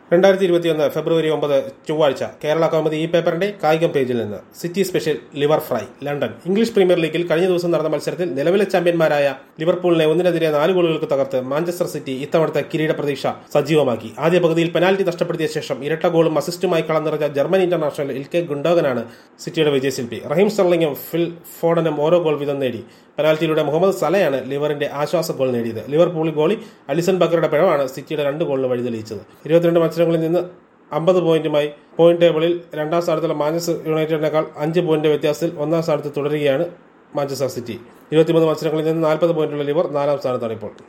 രണ്ടായിരത്തി ഇരുപത്തിയൊന്ന് ഫെബ്രുവരി ഒമ്പത് ചൊവ്വാഴ്ച കേരള കൗമുദി ഈ പേപ്പറിന്റെ കായികം പേജിൽ നിന്ന് city special liver fry London English premier ലീഗിൽ കഴിഞ്ഞ ദിവസം നടന്ന മത്സരത്തിൽ നിലവിലെ ചാമ്പ്യന്മാരായ ലിവർപൂളിനെ ഒന്നിനെതിരെ നാല് ഗോളുകൾക്ക് തകർത്ത് മാഞ്ചസ്റ്റർ സിറ്റി ഇത്തവണത്തെ കിരീട പ്രതീക്ഷ സജീവമാക്കി ആദ്യ പകുതിയിൽ പെനാൽറ്റി നഷ്ടപ്പെടുത്തിയ ശേഷം ഇരട്ട ഗോളും അസിസ്റ്റുമായി കളം നിറഞ്ഞ ജർമ്മൻ ഇന്റർനാഷണൽ ഇൽക്കെ ഗുണ്ടോഗനാണ് സിറ്റിയുടെ വിജയശില്പി റഹീം സ്റ്റർലിംഗും ഫിൽ ഫോഡനും ഓരോ ഗോൾ വീതം നേടി പെനാൽറ്റിയിലൂടെ മുഹമ്മദ് സലയാണ് ലിവറിന്റെ ആശ്വാസ ഗോൾ നേടിയത് ലിവർപൂൾ ഗോളി അലിസൺ ബക്കറുടെ പിഴവാണ് സിറ്റിയുടെ രണ്ട് ഗോളിന് വഴിതെളിയിച്ചത് ഇരുപത്തിരണ്ട് മത്സരങ്ങളിൽ നിന്ന് അമ്പത് പോയിന്റുമായി പോയിന്റ് ടേബിളിൽ രണ്ടാം സ്ഥാനത്തുള്ള മാഞ്ചസ്റ്റർ യുണൈറ്റഡിനേക്കാൾ അഞ്ച് പോയിന്റ് വ്യത്യാസത്തിൽ ഒന്നാം സ്ഥാനത്ത് തുടരുകയാണ് മാഞ്ചസ്റ്റർ സിറ്റി ഇരുപത്തിമൂന്ന് മത്സരങ്ങളിൽ നിന്ന് നാൽപ്പത് പോയിന്റുള്ള ലിവർ നാലാം സ്ഥാനത്താണ് ഇപ്പോൾ